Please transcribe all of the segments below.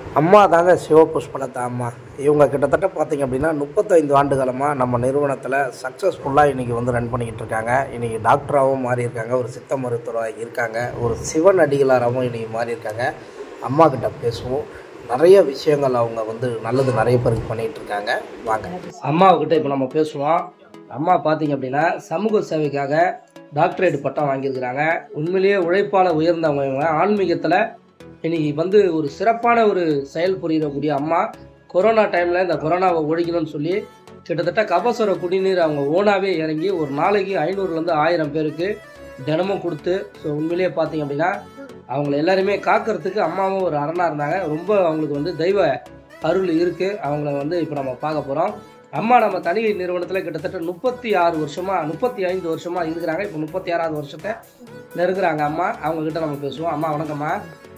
அம்மா தாங்க சிவபுஷ்பலதா அம்மா இவங்க கிட்டத்தட்ட பார்த்தீங்க அப்படின்னா முப்பத்தைந்து ஆண்டு காலமாக நம்ம நிறுவனத்தில் சக்ஸஸ்ஃபுல்லாக இன்றைக்கி வந்து ரன் பண்ணிக்கிட்டு இருக்காங்க இன்றைக்கி டாக்டராகவும் மாறி இருக்காங்க ஒரு சித்த மருத்துவராக இருக்காங்க ஒரு சிவன் அடிகளாராகவும் இன்றைக்கி மாறி இருக்காங்க அம்மா கிட்ட பேசுவோம் நிறைய விஷயங்கள் அவங்க வந்து நல்லது நிறைய பேருக்கு பண்ணிகிட்டு இருக்காங்க வாங்க அம்மாவுக்கிட்ட இப்போ நம்ம பேசுவோம் அம்மா பார்த்தீங்க அப்படின்னா சமூக சேவைக்காக டாக்டரேட் பட்டம் வாங்கியிருக்கிறாங்க உண்மையிலேயே உழைப்பால் உயர்ந்தவங்க இவங்க ஆன்மீகத்தில் இன்னைக்கு வந்து ஒரு சிறப்பான ஒரு செயல் புரியக்கூடிய அம்மா கொரோனா டைமில் இந்த கொரோனாவை ஒழிக்கணும்னு சொல்லி கிட்டத்தட்ட கபசுர குடிநீர் அவங்க ஓனாகவே இறங்கி ஒரு நாளைக்கு ஐநூறுலேருந்து ஆயிரம் பேருக்கு தினமும் கொடுத்து ஸோ உண்மையிலேயே பார்த்தீங்க அப்படின்னா அவங்கள எல்லாருமே காக்கிறதுக்கு அம்மாவும் ஒரு அரணாக இருந்தாங்க ரொம்ப அவங்களுக்கு வந்து தெய்வ அருள் இருக்குது அவங்கள வந்து இப்போ நம்ம பார்க்க போகிறோம் அம்மா நம்ம தனிகை நிறுவனத்தில் கிட்டத்தட்ட முப்பத்தி ஆறு வருஷமாக முப்பத்தி ஐந்து வருஷமாக இருக்கிறாங்க இப்போ முப்பத்தி ஆறாவது வருஷத்தை நெருங்குறாங்க அம்மா அவங்க கிட்ட நம்ம பேசுவோம் அம்மா வணக்கம்மா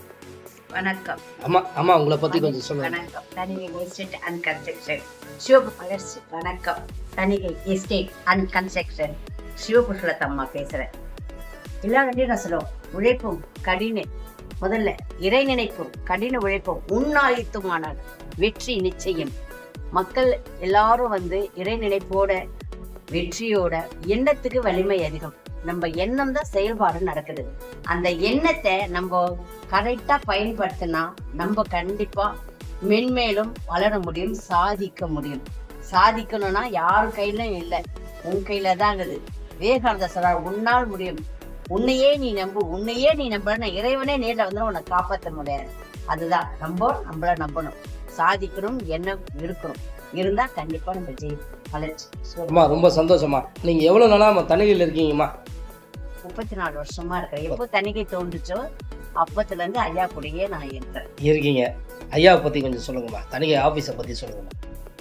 வணக்கம் அம்மா அம்மா உங்களை பற்றி கொஞ்சம் சொல்லுங்கள் வணக்கம் தனிகை எஸ்டேட் அண்ட் கன்ஸ்ட்ரக்ஷன் சிவபுஷ்பலர்ஸ் வணக்கம் தனிகை எஸ்டேட் அண்ட் கன்ஸ்ட்ரக்ஷன் சிவபுஷ்பலத்தம்மா பேசுறேன் எல்லாரும் நான் சொல்லுவோம் உழைப்பும் கடின முதல்ல இறை நினைப்பும் கடின உழைப்பும் உண்ணாயித்துமானால் வெற்றி நிச்சயம் மக்கள் எல்லாரும் வந்து இறை நினைப்போட வெற்றியோட எண்ணத்துக்கு வலிமை அதிகம் நம்ம எண்ணம் தான் செயல்பாடு நடக்குது அந்த எண்ணத்தை நம்ம கரெக்டா பயன்படுத்தினா நம்ம கண்டிப்பா மென்மேலும் வளர முடியும் சாதிக்க முடியும் சாதிக்கணும்னா யார் கையிலும் இல்லை உன் கையில தான் இருக்குது விவேகானந்த சொல்றார் உன்னால் முடியும் உன்னையே நீ நம்பு உன்னையே நீ நம்புறனா இறைவனே நேர்ல வந்து உன்னை காப்பாற்ற முடியாது அதுதான் நம்ம நம்மள நம்பணும் சாதிக்கணும் எண்ணம் இருக்கணும் இருந்தா கண்டிப்பா நம்ம ஜெயி வளர்ச்சி அம்மா ரொம்ப சந்தோஷமா நீங்கள் எவ்வளோ நாளாக நம்ம தனிகையில் இருக்கீங்கம்மா முப்பத்தி நாலு வருஷமா இருக்கிறேன் எப்போ தணிக்கை தோன்றுச்சோ அப்பத்துல இருந்து ஐயா கூடயே நான் இருக்கிறேன் இருக்கீங்க ஐயாவை பற்றி கொஞ்சம் சொல்லுங்கம்மா தனிகை ஆஃபீஸை பற்றி சொல்லுங்கம்மா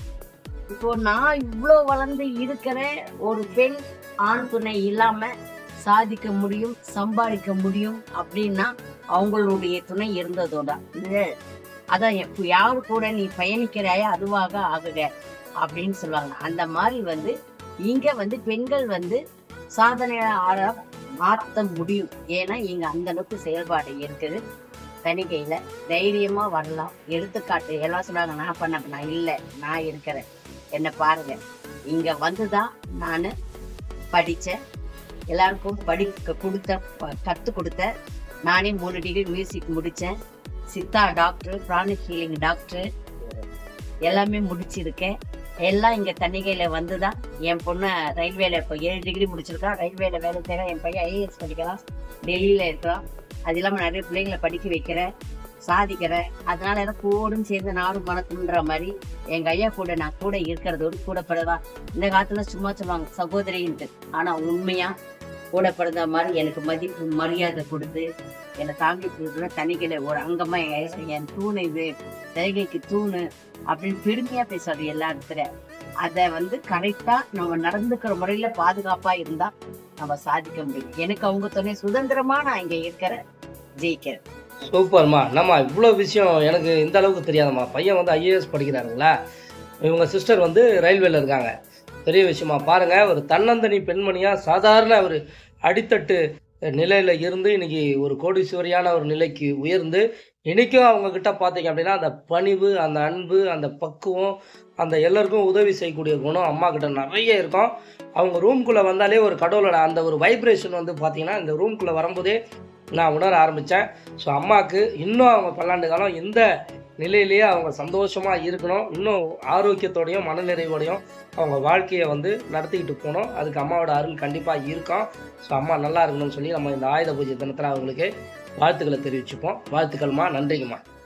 இப்போ நான் இவ்வளோ வளர்ந்து இருக்கிற ஒரு பெண் ஆண் துணை இல்லாம சாதிக்க முடியும் சம்பாதிக்க முடியும் அப்படின்னா அவங்களுடைய துணை இருந்ததோட நிழல் அதான் எப்ப யாரு கூட நீ பயணிக்கிறாயோ அதுவாக ஆகுக அப்படின்னு சொல்லுவாங்க அந்த மாதிரி வந்து இங்க வந்து பெண்கள் வந்து சாதனையாள மாற்ற முடியும் ஏன்னா இங்க அந்த அளவுக்கு செயல்பாடு இருக்குது தணிக்கையில தைரியமா வரலாம் எடுத்துக்காட்டு எல்லாம் சொல்றாங்க நான் பண்ண நான் இல்லை நான் இருக்கிறேன் என்னை பாருங்க இங்க வந்துதான் நான் படிச்சேன் எல்லாருக்கும் படிக்க கொடுத்த ப- கத்து கொடுத்த நானே மூணு டிகிரி மியூசிக் முடிச்சேன் Siddha doctor pranic healing doctor எல்லாமே முடிச்சிருக்கேன் எல்லாம் இங்க தன்னிகையில வந்துதான் என் பொண்ணு ரயில்வேல இப்போ ஏழு டிகிரி முடிச்சிருக்கா ரயில்வேல வேலை தேவை என் பையன் ஐஏஎஸ் படிக்கலாம் டெல்லியில இருக்கான் அது இல்லாம நிறைய பிள்ளைங்களை படிக்க வைக்கிறேன் சாதிக்கிறேன் அதனால எனக்கு கூடும் சேர்ந்து நாடும் மனத்துன்ற மாதிரி எங்க ஐயா கூட நான் கூட இருக்கிறதோடு கூட படுவா இந்த காலத்துல சும்மா சொல்லுவாங்க சகோதரின்ட்டு ஆனா உண்மையா கூட பிறந்த மாதிரி எனக்கு மதிப்பு மரியாதை கொடுத்து என்னை தாங்கி கொடுக்குற தனிகளை ஒரு அங்கமா என் ஐயா- என் தூணு இது தனிகைக்கு தூணு அப்படின்னு பெருமையா பேசுறது எல்லா இடத்துல அதை வந்து கரெக்டா நம்ம நடந்துக்கிற முறையில பாதுகாப்பா இருந்தா நம்ம சாதிக்க முடியும் எனக்கு அவங்க துணை சுதந்திரமா நான் இங்க இருக்கிற ஜெயிக்கிறேன் சூப்பர்மா என்னம்மா இவ்வளோ விஷயம் எனக்கு இந்த அளவுக்கு தெரியாதம்மா பையன் வந்து ஐஏஎஸ் படிக்கிறாருங்களா இவங்க சிஸ்டர் வந்து ரயில்வேல இருக்காங்க பெரிய விஷயமா பாருங்க ஒரு தன்னந்தனி பெண்மணியாக சாதாரண ஒரு அடித்தட்டு நிலையில் இருந்து இன்னைக்கு ஒரு கோடீஸ்வரியான ஒரு நிலைக்கு உயர்ந்து இன்றைக்கும் அவங்க கிட்ட பார்த்தீங்க அப்படின்னா அந்த பணிவு அந்த அன்பு அந்த பக்குவம் அந்த எல்லாருக்கும் உதவி செய்யக்கூடிய குணம் அம்மா கிட்ட நிறைய இருக்கும் அவங்க ரூம்குள்ளே வந்தாலே ஒரு கடவுளோட அந்த ஒரு வைப்ரேஷன் வந்து பார்த்தீங்கன்னா இந்த ரூம்குள்ளே வரும்போதே நான் உணர ஆரம்பித்தேன் ஸோ அம்மாவுக்கு இன்னும் அவங்க பல்லாண்டு காலம் இந்த நிலையிலேயே அவங்க சந்தோஷமாக இருக்கணும் இன்னும் ஆரோக்கியத்தோடையும் மனநிறைவோடையும் அவங்க வாழ்க்கையை வந்து நடத்திக்கிட்டு போகணும் அதுக்கு அம்மாவோட அருள் கண்டிப்பாக இருக்கும் ஸோ அம்மா நல்லா இருக்கணும்னு சொல்லி நம்ம இந்த ஆயுத பூஜை தினத்தில் அவங்களுக்கு வாழ்த்துக்களை தெரிவிச்சுப்போம் வாழ்த்துக்கள்மா நன்றிங்கம்மா